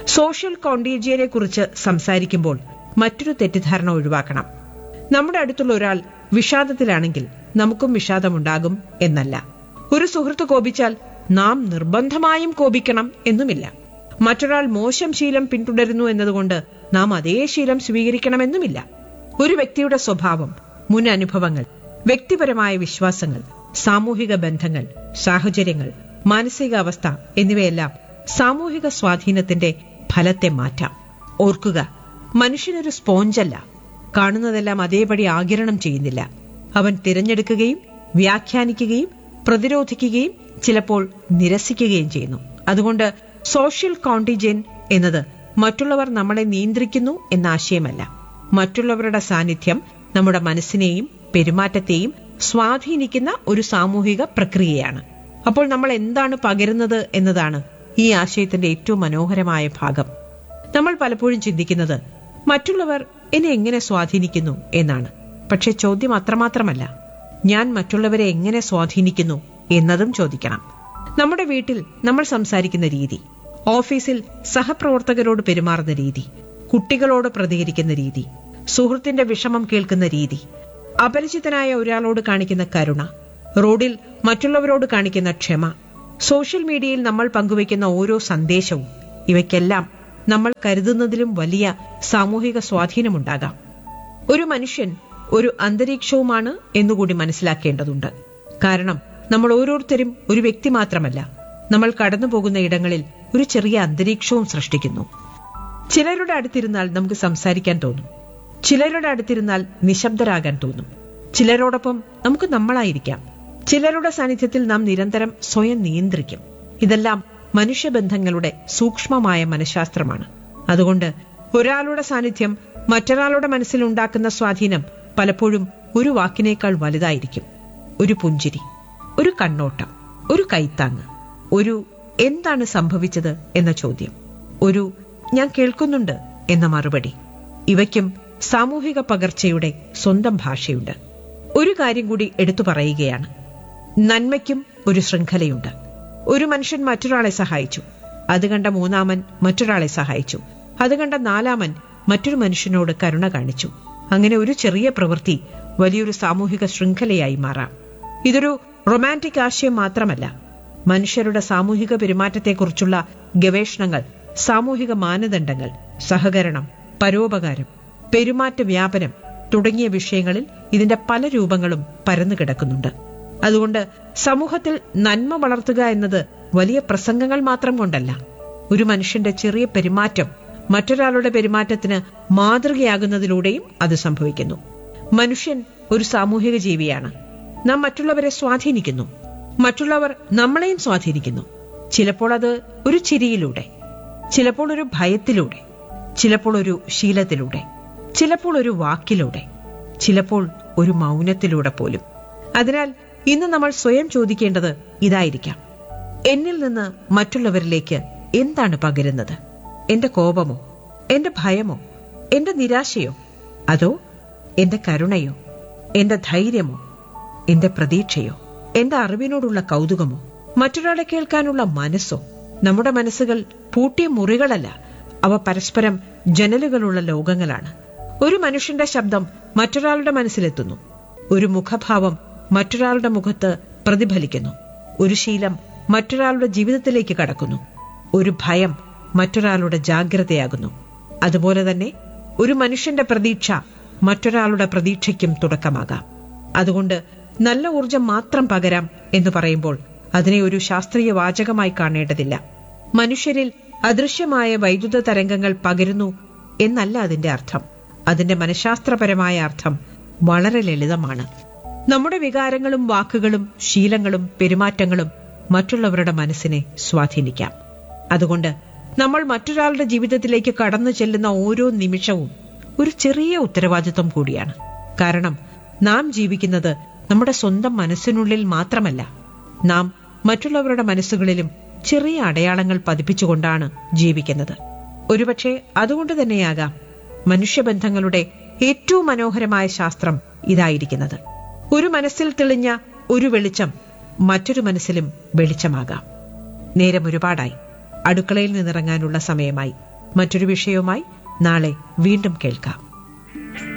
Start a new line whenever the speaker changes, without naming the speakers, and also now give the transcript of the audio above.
social കോണ്ടീജിയനെ കുറിച്ച് സംസാരിക്കുമ്പോൾ മറ്റൊരു തെറ്റിദ്ധാരണ ഒഴിവാക്കണം നമ്മുടെ അടുത്തുള്ള ഒരാൾ വിഷാദത്തിലാണെങ്കിൽ നമുക്കും വിഷാദമുണ്ടാകും എന്നല്ല ഒരു സുഹൃത്ത് കോപിച്ചാൽ നാം നിർബന്ധമായും കോപിക്കണം എന്നുമില്ല മറ്റൊരാൾ മോശം ശീലം പിന്തുടരുന്നു എന്നതുകൊണ്ട് നാം അതേ ശീലം സ്വീകരിക്കണമെന്നുമില്ല ഒരു വ്യക്തിയുടെ സ്വഭാവം മുൻ അനുഭവങ്ങൾ വ്യക്തിപരമായ വിശ്വാസങ്ങൾ സാമൂഹിക ബന്ധങ്ങൾ സാഹചര്യങ്ങൾ മാനസികാവസ്ഥ എന്നിവയെല്ലാം സാമൂഹിക സ്വാധീനത്തിന്റെ ഫലത്തെ മാറ്റാം ഓർക്കുക മനുഷ്യനൊരു സ്പോഞ്ചല്ല കാണുന്നതെല്ലാം അതേപടി ആകിരണം ചെയ്യുന്നില്ല അവൻ തിരഞ്ഞെടുക്കുകയും വ്യാഖ്യാനിക്കുകയും പ്രതിരോധിക്കുകയും ചിലപ്പോൾ നിരസിക്കുകയും ചെയ്യുന്നു അതുകൊണ്ട് സോഷ്യൽ കോണ്ടിജൻ എന്നത് മറ്റുള്ളവർ നമ്മളെ നിയന്ത്രിക്കുന്നു എന്ന ആശയമല്ല മറ്റുള്ളവരുടെ സാന്നിധ്യം നമ്മുടെ മനസ്സിനെയും പെരുമാറ്റത്തെയും സ്വാധീനിക്കുന്ന ഒരു സാമൂഹിക പ്രക്രിയയാണ് അപ്പോൾ നമ്മൾ എന്താണ് പകരുന്നത് എന്നതാണ് ഈ ആശയത്തിന്റെ ഏറ്റവും മനോഹരമായ ഭാഗം നമ്മൾ പലപ്പോഴും ചിന്തിക്കുന്നത് മറ്റുള്ളവർ എന്നെ എങ്ങനെ സ്വാധീനിക്കുന്നു എന്നാണ് പക്ഷെ ചോദ്യം അത്രമാത്രമല്ല ഞാൻ മറ്റുള്ളവരെ എങ്ങനെ സ്വാധീനിക്കുന്നു എന്നതും ചോദിക്കണം നമ്മുടെ വീട്ടിൽ നമ്മൾ സംസാരിക്കുന്ന രീതി ഓഫീസിൽ സഹപ്രവർത്തകരോട് പെരുമാറുന്ന രീതി കുട്ടികളോട് പ്രതികരിക്കുന്ന രീതി സുഹൃത്തിന്റെ വിഷമം കേൾക്കുന്ന രീതി അപരിചിതനായ ഒരാളോട് കാണിക്കുന്ന കരുണ റോഡിൽ മറ്റുള്ളവരോട് കാണിക്കുന്ന ക്ഷമ സോഷ്യൽ മീഡിയയിൽ നമ്മൾ പങ്കുവയ്ക്കുന്ന ഓരോ സന്ദേശവും ഇവയ്ക്കെല്ലാം നമ്മൾ കരുതുന്നതിലും വലിയ സാമൂഹിക സ്വാധീനമുണ്ടാകാം ഒരു മനുഷ്യൻ ഒരു അന്തരീക്ഷവുമാണ് എന്നുകൂടി മനസ്സിലാക്കേണ്ടതുണ്ട് കാരണം നമ്മൾ ഓരോരുത്തരും ഒരു വ്യക്തി മാത്രമല്ല നമ്മൾ കടന്നു പോകുന്ന ഇടങ്ങളിൽ ഒരു ചെറിയ അന്തരീക്ഷവും സൃഷ്ടിക്കുന്നു ചിലരുടെ അടുത്തിരുന്നാൽ നമുക്ക് സംസാരിക്കാൻ തോന്നും ചിലരുടെ അടുത്തിരുന്നാൽ നിശബ്ദരാകാൻ തോന്നും ചിലരോടൊപ്പം നമുക്ക് നമ്മളായിരിക്കാം ചിലരുടെ സാന്നിധ്യത്തിൽ നാം നിരന്തരം സ്വയം നിയന്ത്രിക്കും ഇതെല്ലാം മനുഷ്യബന്ധങ്ങളുടെ സൂക്ഷ്മമായ മനഃശാസ്ത്രമാണ് അതുകൊണ്ട് ഒരാളുടെ സാന്നിധ്യം മറ്റൊരാളുടെ മനസ്സിൽ ഉണ്ടാക്കുന്ന സ്വാധീനം പലപ്പോഴും ഒരു വാക്കിനേക്കാൾ വലുതായിരിക്കും ഒരു പുഞ്ചിരി ഒരു കണ്ണോട്ടം ഒരു കൈത്താങ് ഒരു എന്താണ് സംഭവിച്ചത് എന്ന ചോദ്യം ഒരു ഞാൻ കേൾക്കുന്നുണ്ട് എന്ന മറുപടി ഇവയ്ക്കും സാമൂഹിക പകർച്ചയുടെ സ്വന്തം ഭാഷയുണ്ട് ഒരു കാര്യം കൂടി എടുത്തു പറയുകയാണ് നന്മയ്ക്കും ഒരു ശൃംഖലയുണ്ട് ഒരു മനുഷ്യൻ മറ്റൊരാളെ സഹായിച്ചു അത് കണ്ട മൂന്നാമൻ മറ്റൊരാളെ സഹായിച്ചു അത് കണ്ട നാലാമൻ മറ്റൊരു മനുഷ്യനോട് കരുണ കാണിച്ചു അങ്ങനെ ഒരു ചെറിയ പ്രവൃത്തി വലിയൊരു സാമൂഹിക ശൃംഖലയായി മാറാം ഇതൊരു റൊമാൻറ്റിക് ആശയം മാത്രമല്ല മനുഷ്യരുടെ സാമൂഹിക പെരുമാറ്റത്തെക്കുറിച്ചുള്ള ഗവേഷണങ്ങൾ സാമൂഹിക മാനദണ്ഡങ്ങൾ സഹകരണം പരോപകാരം പെരുമാറ്റ വ്യാപനം തുടങ്ങിയ വിഷയങ്ങളിൽ ഇതിന്റെ പല രൂപങ്ങളും പരന്നു കിടക്കുന്നുണ്ട് അതുകൊണ്ട് സമൂഹത്തിൽ നന്മ വളർത്തുക എന്നത് വലിയ പ്രസംഗങ്ങൾ മാത്രം കൊണ്ടല്ല ഒരു മനുഷ്യന്റെ ചെറിയ പെരുമാറ്റം മറ്റൊരാളുടെ പെരുമാറ്റത്തിന് മാതൃകയാകുന്നതിലൂടെയും അത് സംഭവിക്കുന്നു മനുഷ്യൻ ഒരു സാമൂഹിക ജീവിയാണ് നാം മറ്റുള്ളവരെ സ്വാധീനിക്കുന്നു മറ്റുള്ളവർ നമ്മളെയും സ്വാധീനിക്കുന്നു ചിലപ്പോൾ അത് ഒരു ചിരിയിലൂടെ ചിലപ്പോൾ ഒരു ഭയത്തിലൂടെ ചിലപ്പോൾ ഒരു ശീലത്തിലൂടെ ചിലപ്പോൾ ഒരു വാക്കിലൂടെ ചിലപ്പോൾ ഒരു മൗനത്തിലൂടെ പോലും അതിനാൽ ഇന്ന് നമ്മൾ സ്വയം ചോദിക്കേണ്ടത് ഇതായിരിക്കാം എന്നിൽ നിന്ന് മറ്റുള്ളവരിലേക്ക് എന്താണ് പകരുന്നത് എന്റെ കോപമോ എന്റെ ഭയമോ എന്റെ നിരാശയോ അതോ എന്റെ കരുണയോ എന്റെ ധൈര്യമോ എന്റെ പ്രതീക്ഷയോ എന്റെ അറിവിനോടുള്ള കൗതുകമോ മറ്റൊരാളെ കേൾക്കാനുള്ള മനസ്സോ നമ്മുടെ മനസ്സുകൾ പൂട്ടിയ മുറികളല്ല അവ പരസ്പരം ജനലുകളുള്ള ലോകങ്ങളാണ് ഒരു മനുഷ്യന്റെ ശബ്ദം മറ്റൊരാളുടെ മനസ്സിലെത്തുന്നു ഒരു മുഖഭാവം മറ്റൊരാളുടെ മുഖത്ത് പ്രതിഫലിക്കുന്നു ഒരു ശീലം മറ്റൊരാളുടെ ജീവിതത്തിലേക്ക് കടക്കുന്നു ഒരു ഭയം മറ്റൊരാളുടെ ജാഗ്രതയാകുന്നു അതുപോലെ തന്നെ ഒരു മനുഷ്യന്റെ പ്രതീക്ഷ മറ്റൊരാളുടെ പ്രതീക്ഷയ്ക്കും തുടക്കമാകാം അതുകൊണ്ട് നല്ല ഊർജം മാത്രം പകരാം എന്ന് പറയുമ്പോൾ അതിനെ ഒരു ശാസ്ത്രീയ വാചകമായി കാണേണ്ടതില്ല മനുഷ്യരിൽ അദൃശ്യമായ വൈദ്യുത തരംഗങ്ങൾ പകരുന്നു എന്നല്ല അതിന്റെ അർത്ഥം അതിന്റെ മനഃശാസ്ത്രപരമായ അർത്ഥം വളരെ ലളിതമാണ് നമ്മുടെ വികാരങ്ങളും വാക്കുകളും ശീലങ്ങളും പെരുമാറ്റങ്ങളും മറ്റുള്ളവരുടെ മനസ്സിനെ സ്വാധീനിക്കാം അതുകൊണ്ട് നമ്മൾ മറ്റൊരാളുടെ ജീവിതത്തിലേക്ക് കടന്നു ചെല്ലുന്ന ഓരോ നിമിഷവും ഒരു ചെറിയ ഉത്തരവാദിത്വം കൂടിയാണ് കാരണം നാം ജീവിക്കുന്നത് നമ്മുടെ സ്വന്തം മനസ്സിനുള്ളിൽ മാത്രമല്ല നാം മറ്റുള്ളവരുടെ മനസ്സുകളിലും ചെറിയ അടയാളങ്ങൾ പതിപ്പിച്ചുകൊണ്ടാണ് ജീവിക്കുന്നത് ഒരുപക്ഷെ അതുകൊണ്ട് തന്നെയാകാം മനുഷ്യബന്ധങ്ങളുടെ ഏറ്റവും മനോഹരമായ ശാസ്ത്രം ഇതായിരിക്കുന്നത് ഒരു മനസ്സിൽ തെളിഞ്ഞ ഒരു വെളിച്ചം മറ്റൊരു മനസ്സിലും വെളിച്ചമാകാം നേരം ഒരുപാടായി അടുക്കളയിൽ നിന്നിറങ്ങാനുള്ള സമയമായി മറ്റൊരു വിഷയവുമായി നാളെ വീണ്ടും കേൾക്കാം